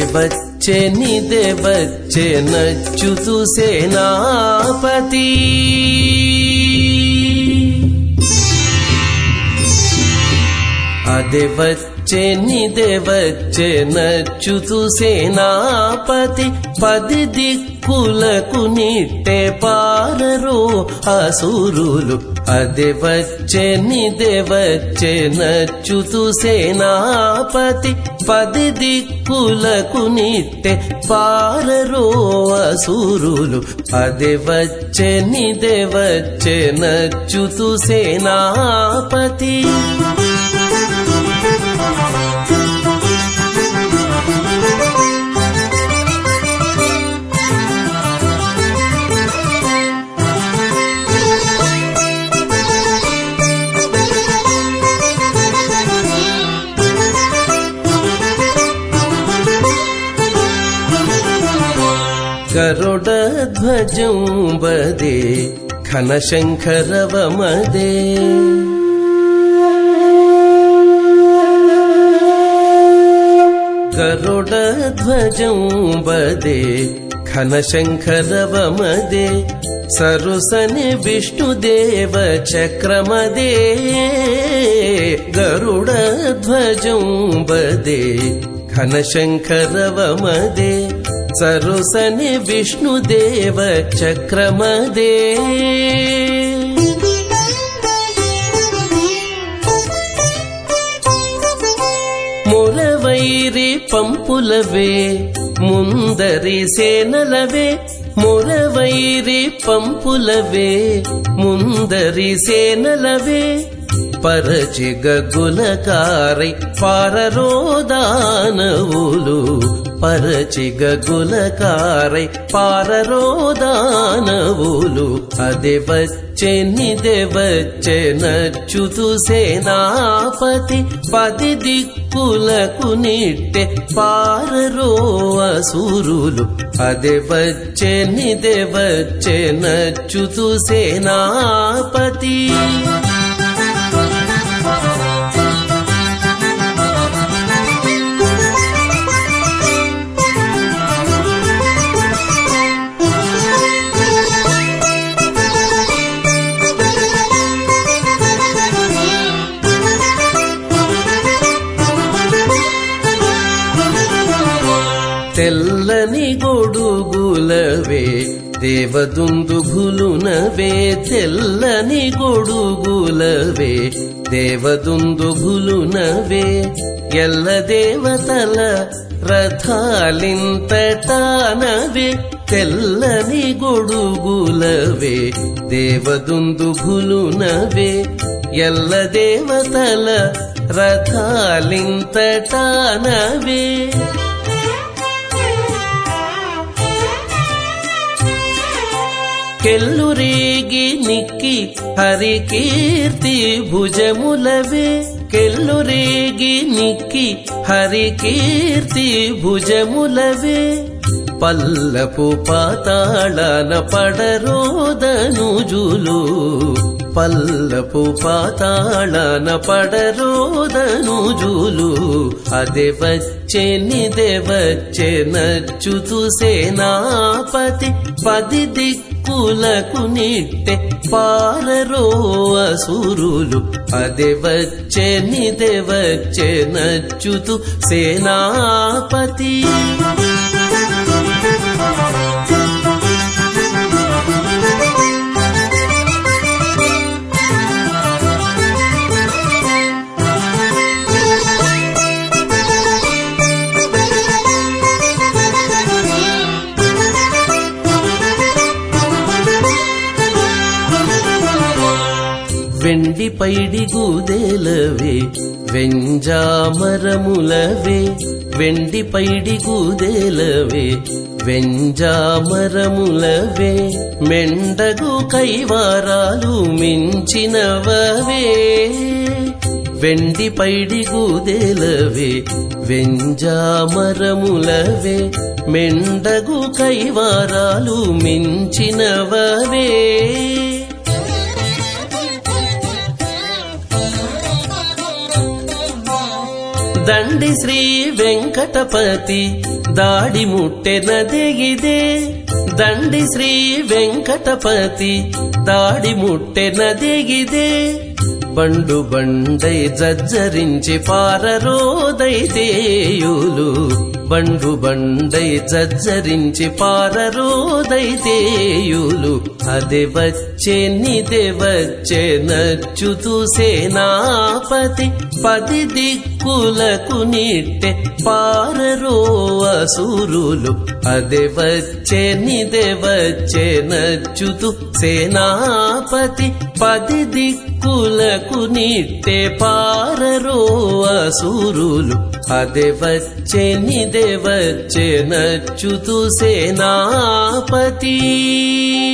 వచ్చే నిదే వచ్చే నచ్చుతూ సేనాపతి అదే వచ్చే నిదే వచ్చే నచ్చుతూ సేనాపతి పది దిక్కులకు నిట్టే పారరు అసురులు అదే వచ్చే నిదే వచ్చే నచ్చుతూ సేనాపతి పది దిక్కులకు నిట్టే పారరు అసురులు అదే వచ్చే నిదే వచ్చే నచ్చుతూ సేనాపతి గరుడధ్వజం వదే ఘనశంకరవమదే గరుడధ్వజం వదే ఘనశంకరవమదే సరుసని విష్ణుదేవ చక్రమదే గరుడధ్వజం వదే ఘనశంకరవమదే సరుసని విష్ణుదేవ చక్రమదే మురవైరి పంపులవే ముందరి సేనలవే మురవైరి పంపులవే ముందరి సేనలవే పరచి గగులకారై పారరోదానవులు పరచి గగులకారై పారరోదానవులు అదే వచ్చే నిదే వచ్చే నచ్చుతూ సేనాపతి పది దిక్కులకు నిట్టె పారరో అసురులు అదే వచ్చే నిదే వచ్చే నచ్చుతూ సేనాపతి తెల్లని గొడుగులవే దేవదుందుభులునవే తెల్లని గొడుగులవే దేవదుందుభులునవే ఎల్ల దేవతల రథాలింతటానవే తెల్లని గొడుగులవే దేవదుందుభులునవే ఎల్ల దేవతల రథాలింతటానవే కెల్లురేగి నిక్కి హరికీర్తి భుజములవే కెల్లురేగి నిక్కి హరికీర్తి భుజములవే పల్లపు పాతాళన పడరోదనుజులు పల్లపు పాతాళన పడరోదనుజులు అదే వచ్చే నిదే వచ్చే నచ్చుతూ సేనాపతి పది దిక్కులకు నిట్టె పారరో అసురులు అదే వచ్చే నిదే వచ్చే నచ్చుతూ సేనాపతి వెండి పైడి గూదేలవే వెంజామరములవే వెండి పైడి గూదేలవే వెంజామరములవే మెండగు కైవారాలు మించినవవే వెండి పైడి గూదేలవే వెంజామరములవే మెండగు కైవారాలు మించినవవే దండి శ్రీ వెంకటపతి దాడి ముట్టెనదిగిదే దండి శ్రీ వెంకటపతి దాడి ముట్టెనదిగిదే బండు బండై జజ్జరించి పారరోదైతేయులు బండు బండై జజ్జరించి పారరోదైతేయులు అదే వచ్చే నిదే వచ్చే నచ్చుతూ సేనాపతి పది దిక్కులకు నిట్టె పారరో అసురులు అదే వచ్చే నిదే వచ్చే నచ్చుతూ సేనాపతి పది దిక్కులకు నిట్టె పారరో అసురులు అదే వచ్చే నిదే వచ్చే నచ్చుతూ సేనాపతి